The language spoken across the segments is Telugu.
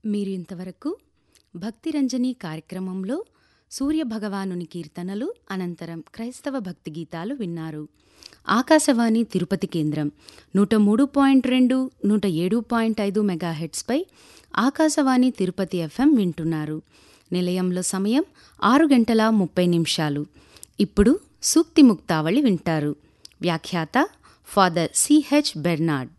మీరు ఇంతవరకు భక్తిరంజని కార్యక్రమంలో సూర్యభగవానుని కీర్తనలు అనంతరం క్రైస్తవ భక్తి గీతాలు విన్నారు ఆకాశవాణి తిరుపతి కేంద్రం నూట మూడు పాయింట్ రెండు నూట ఏడు పాయింట్ ఐదు మెగాహెట్స్పై ఆకాశవాణి తిరుపతి ఎఫ్ఎం వింటున్నారు నిలయంలో సమయం ఆరు గంటల ముప్పై నిమిషాలు ఇప్పుడు సూక్తి ముక్తావళి వింటారు వ్యాఖ్యాత ఫాదర్ సిహెచ్ బెర్నాడ్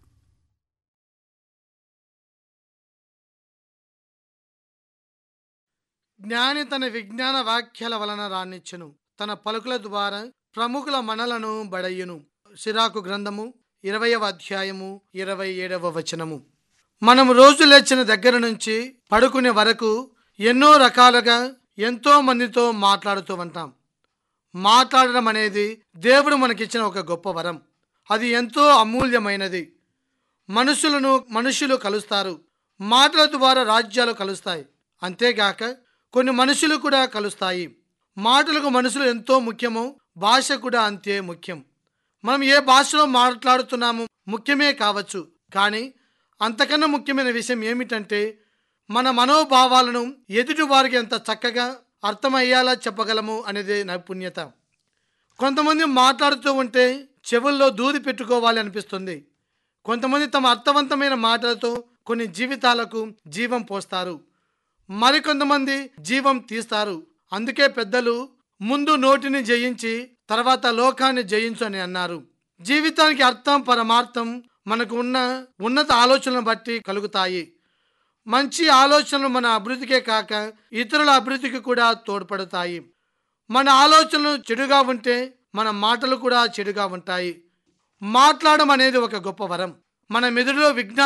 జ్ఞాని తన విజ్ఞాన వాక్యాల వలన రాణించును తన పలుకుల ద్వారా ప్రముఖుల మనలను బడయ్యును సిరాకు గ్రంథము ఇరవయవ అధ్యాయము ఇరవై ఏడవ వచనము మనం రోజు లేచిన దగ్గర నుంచి పడుకునే వరకు ఎన్నో రకాలుగా ఎంతో మందితో మాట్లాడుతూ ఉంటాం మాట్లాడడం అనేది దేవుడు మనకిచ్చిన ఒక గొప్ప వరం అది ఎంతో అమూల్యమైనది మనుషులను మనుషులు కలుస్తారు మాటల ద్వారా రాజ్యాలు కలుస్తాయి అంతేగాక కొన్ని మనుషులు కూడా కలుస్తాయి మాటలకు మనుషులు ఎంతో ముఖ్యమో భాష కూడా అంతే ముఖ్యం మనం ఏ భాషలో మాట్లాడుతున్నాము ముఖ్యమే కావచ్చు కానీ అంతకన్నా ముఖ్యమైన విషయం ఏమిటంటే మన మనోభావాలను ఎదుటి వారికి ఎంత చక్కగా అర్థమయ్యేలా చెప్పగలము అనేది నైపుణ్యత కొంతమంది మాట్లాడుతూ ఉంటే చెవుల్లో దూది పెట్టుకోవాలి అనిపిస్తుంది కొంతమంది తమ అర్థవంతమైన మాటలతో కొన్ని జీవితాలకు జీవం పోస్తారు మరికొంతమంది జీవం తీస్తారు అందుకే పెద్దలు ముందు నోటిని జయించి తర్వాత లోకాన్ని జయించు అని అన్నారు జీవితానికి అర్థం పరమార్థం మనకు ఉన్న ఉన్నత ఆలోచనలను బట్టి కలుగుతాయి మంచి ఆలోచనలు మన అభివృద్ధికే కాక ఇతరుల అభివృద్ధికి కూడా తోడ్పడతాయి మన ఆలోచనలు చెడుగా ఉంటే మన మాటలు కూడా చెడుగా ఉంటాయి మాట్లాడడం అనేది ఒక గొప్ప వరం మన మెదడులో విజ్ఞానం